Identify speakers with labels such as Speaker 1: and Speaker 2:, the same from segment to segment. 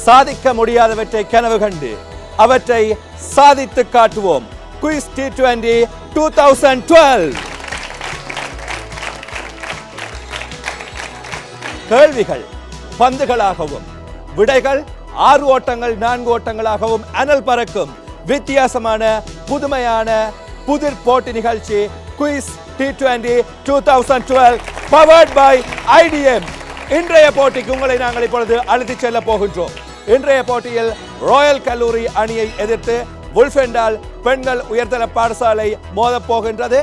Speaker 1: சாதிக்க முடியாதவற்றை கனவு கண்டு அவற்றை சாதித்து காட்டுவோம் quiz T twenty two thousand twelve கேள்விகள் பந்துகளாகவும் விடைகள் ஆறு ஓட்டங்கள் நான்கு ஓட்டங்களாகவும் அனல் பறக்கும் வித்தியாசமான புதுமையான புதிர் போட்டி நிகழ்ச்சி quiz T twenty two thousand twelve powered by IDM இன்றைய போட்டிக்கு உங்களை நாங்கள் இப்பொழுது அழைத்துச் செல்ல போகின்றோம் இன்றைய போட்டியில் ராயல் கல்லூரி அணியை எதிர்த்து வுல்ஃபெண்டால் பெண்கள் உயர்தர பாடசாலை மோதப் போகின்றது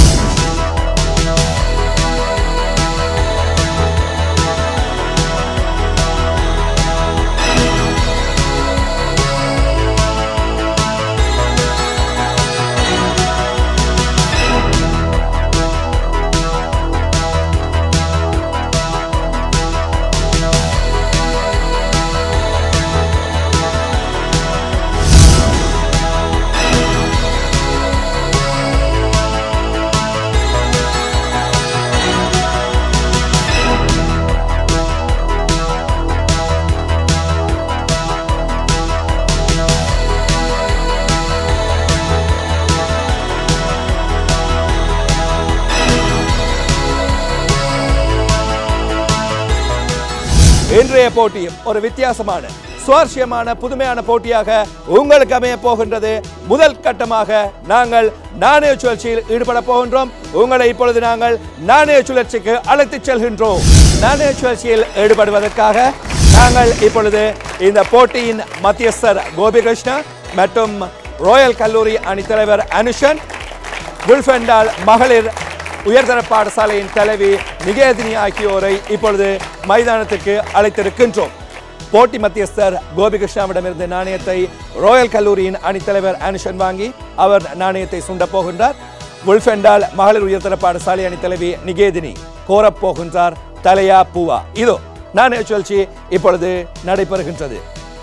Speaker 1: இன்றைய போட்டியும் ஒரு வித்தியாசமான சுவாரஸ்யமான புதுமையான போட்டியாக உங்களுக்கு அமைய போகின்றது முதல் கட்டமாக நாங்கள் நாணய சுழற்சியில் ஈடுபட போகின்றோம் உங்களை இப்பொழுது நாங்கள் நாணய சுழற்சிக்கு அழைத்துச் செல்கின்றோம் நாணய சுழற்சியில் ஈடுபடுவதற்காக நாங்கள் இப்பொழுது இந்த போட்டியின் மத்தியஸ்தர் கோபிகிருஷ்ணா மற்றும் ராயல் கல்லூரி அணித்தலைவர் அனுஷன் குல்ஃபெண்டால் மகளிர் உயர்தர பாடசாலையின் தலைவி நிகேதினி ஆகியோரை இப்பொழுது மைதானத்துக்கு அழைத்திருக்கின்றோம் போட்டி மத்தியஸ்தர் கோபிகிருஷ்ணாவிடமிருந்து நாணயத்தை ராயல் கல்லூரியின் அணித்தலைவர் அனுஷன் வாங்கி அவர் நாணயத்தை சுண்டப் போகின்றார் குல்ஃபெண்டால் மகளிர் உயர்தர பாடசாலை அணித்தலைவி நிகேதினி கோரப் போகின்றார் தலையா பூவா இதோ நாணய சுழற்சி இப்பொழுது நடைபெறுகின்றது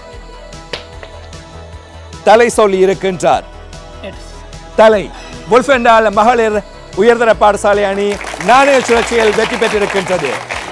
Speaker 1: தலை சொல்லி இருக்கின்றார் தலை புல்ஃபெண்டால் மகளிர் உயர்தர பாடசாலை அணி நாணய சுழற்சியில் வெற்றி பெற்றிருக்கின்றது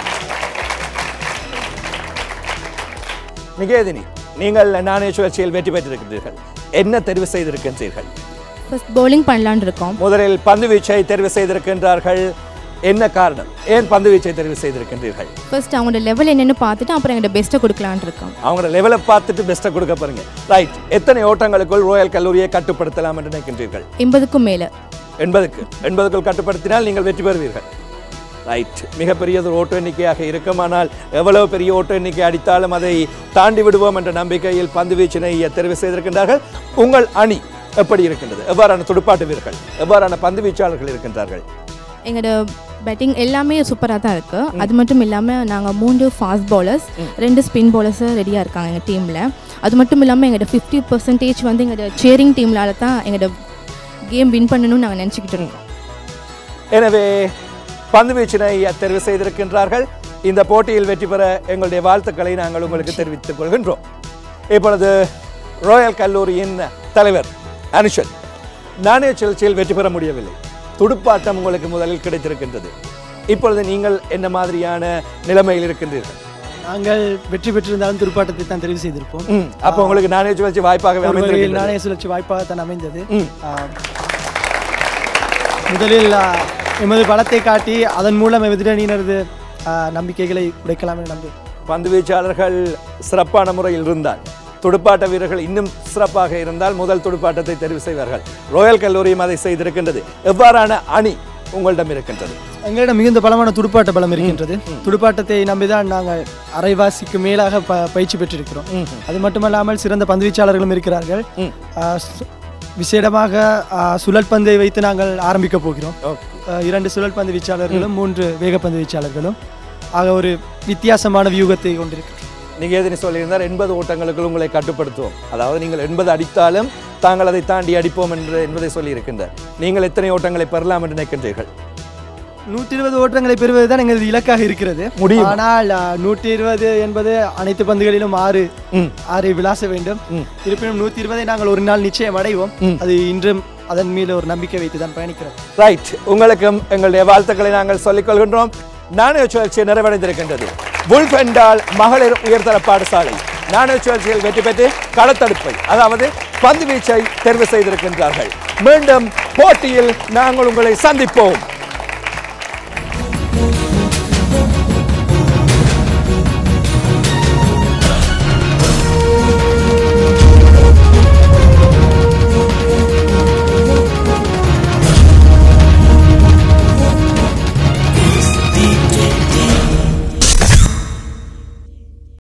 Speaker 1: நிகேதினி நீங்கள் நாணய சுழற்சியில் வெற்றி பெற்றிருக்கின்றீர்கள் என்ன தெரிவு செய்திருக்கின்றீர்கள்
Speaker 2: ஃபர்ஸ்ட் பவுலிங் பண்ணலான்னு இருக்கோம்
Speaker 1: முதலில் பந்து வீச்சை தெரிவு செய்திருக்கின்றார்கள் என்ன காரணம் ஏன் பந்து வீச்சை தெரிவு செய்திருக்கின்றீர்கள்
Speaker 2: ஃபர்ஸ்ட் அவங்களோட லெவல் என்னன்னு பார்த்துட்டு அப்புறம் எங்கிட்ட பெஸ்ட்டை கொடுக்கலான்னு இருக்கோம்
Speaker 1: அவங்களோட லெவலை பார்த்துட்டு பெஸ்ட்டை கொடுக்க போறீங்க ரைட் எத்தனை ஓட்டங்களுக்குள் ரோயல் கல்லூரியை கட்டுப்படுத்தலாம் என்று நினைக்கின்றீர்கள்
Speaker 2: எண்பதுக்கும் மேலே
Speaker 1: எண்பதுக்கு எண்பதுக்குள் கட்டுப்படுத்தினால் நீங்கள் வெற்றி பெறுவீர்கள் ரைட் மிகப்பெரியது ஒரு ஓட்டு எண்ணிக்கையாக இருக்குமானால் எவ்வளவு பெரிய ஓட்டு எண்ணிக்கை அடித்தாலும் அதை தாண்டி விடுவோம் என்ற நம்பிக்கையில் பந்து வீச்சினை தெரிவு செய்திருக்கின்றார்கள் உங்கள் அணி எப்படி இருக்கின்றது எவ்வாறான துடுப்பாட்டு வீரர்கள் எவ்வாறான பந்து வீச்சாளர்கள் இருக்கின்றார்கள்
Speaker 2: எங்களோட பேட்டிங் எல்லாமே சூப்பராக தான் இருக்குது அது மட்டும் இல்லாமல் நாங்கள் மூன்று ஃபாஸ்ட் பவுலர்ஸ் ரெண்டு ஸ்பின் பவுலர்ஸு ரெடியாக இருக்காங்க எங்கள் டீமில் அது மட்டும் இல்லாமல் எங்களோட ஃபிஃப்டி பர்சன்டேஜ் வந்து எங்களோட சேரிங் டீம்லால தான் எங்களோட கேம் வின் பண்ணணும்னு நாங்கள் நினச்சிக்கிட்டு இருக்கோம்
Speaker 1: எனவே பந்து வீச்சினை தெரிவு செய்திருக்கின்றார்கள் இந்த போட்டியில் வெற்றி பெற எங்களுடைய வாழ்த்துக்களை நாங்கள் உங்களுக்கு தெரிவித்துக் கொள்கின்றோம் இப்பொழுது ராயல் கல்லூரியின் தலைவர் அனுஷன் நாணய சுழற்சியில் வெற்றி பெற முடியவில்லை துடுப்பாட்டம் உங்களுக்கு முதலில் கிடைத்திருக்கின்றது இப்பொழுது நீங்கள் என்ன மாதிரியான நிலைமையில் இருக்கின்றீர்கள்
Speaker 3: நாங்கள் வெற்றி பெற்றிருந்தாலும் துடுப்பாட்டத்தை தான் தெரிவு செய்திருப்போம்
Speaker 1: ம், அப்போ உங்களுக்கு நாணய சுழற்சி வாய்ப்பாக
Speaker 3: ஒரு வகையில்
Speaker 1: அமைந்திருக்கின்றது
Speaker 3: நாணய சுழற்சி வாய்ப்பாக தான் அமைந்தது
Speaker 1: ம்.
Speaker 3: ஆ, முதலில் ஆ, எமது பலத்தை காட்டி அதன் மூலம் எதிரணியினரது ஆ, நம்பிக்கைகளை உடைக்கலாம் என நம்பி
Speaker 1: பந்து வீச்சாளர்கள் சிறப்பான முறையில் இருந்தால் துடுப்பாட்ட வீரர்கள் இன்னும் சிறப்பாக இருந்தால் முதல் துடுப்பாட்டத்தை தெரிவு செய்வார்கள் ராயல் கல்லூரியும் அதை செய்திருக்கின்றது எவ்வாறான அணி உங்களிடம் இருக்கின்றது
Speaker 3: எங்களிடம் மிகுந்த பலமான துடுப்பாட்ட பலம் இருக்கின்றது துடுப்பாட்டத்தை நம்பிதான் நாங்கள் அரைவாசிக்கு மேலாக ப பயிற்சி பெற்றிருக்கிறோம் அது மட்டுமல்லாமல் சிறந்த பந்துவீச்சாளர்களும் இருக்கிறார்கள்
Speaker 1: ம்.
Speaker 3: ஆ, சு- விசேடமாக ஆ, சுழல் பந்தை வைத்து நாங்கள் ஆரம்பிக்க போகிறோம் ஆ, இரண்டு சுழல் பந்து வீச்சாளர்களும் மூன்று வேகப்பந்து வீச்சாளர்களும் ஆக ஒரு வித்தியாசமான வியூகத்தை கொண்டிருக்கிறோம்
Speaker 1: நீங்க எதிரி சொல்லியிருந்தார் எண்பது ஓட்டங்களுக்குள் உங்களை கட்டுப்படுத்துவோம் அதாவது நீங்கள் எண்பது அடித்தாலும் தாங்கள் அதை தாண்டி அடிப்போம் என்று என்பதை சொல்லியிருக்கின்றார் நீங்கள் எத்தனை ஓட்டங்களை பெறலாம் என்று நினைக்கின்றீர்கள்
Speaker 3: நூற்றி இருபது ஓட்டங்களை பெறுவது தான் எங்களது இலக்காக இருக்கிறது
Speaker 1: முடியுமா?
Speaker 3: ஆனால் நூற்றி இருபது என்பது அனைத்து பந்துகளிலும் ஆறு
Speaker 1: ம்.
Speaker 3: ஆறை விளாச வேண்டும் இருப்பினும் நூற்றி இருபதை நாங்கள் ஒரு நாள் நிச்சயம் அடைவோம் அது இன்றும் அதன் மீது ஒரு நம்பிக்கை வைத்து தான் பயணிக்கிறோம்
Speaker 1: ரைட் உங்களுக்கும் எங்களுடைய வாழ்த்துக்களை நாங்கள் சொல்லிக் கொள்கின்றோம் நாணய சுழற்சி நிறைவடைந்திருக்கின்றது புல்ஃபெண்டால் மகளிர் உயர்தர பாடசாலை நாணய சுழற்சியில் வெற்றி பெற்று களத்தடுப்பை அதாவது பந்து வீச்சை தேர்வு செய்திருக்கின்றார்கள் மீண்டும் போட்டியில் நாங்கள் உங்களை சந்திப்போம்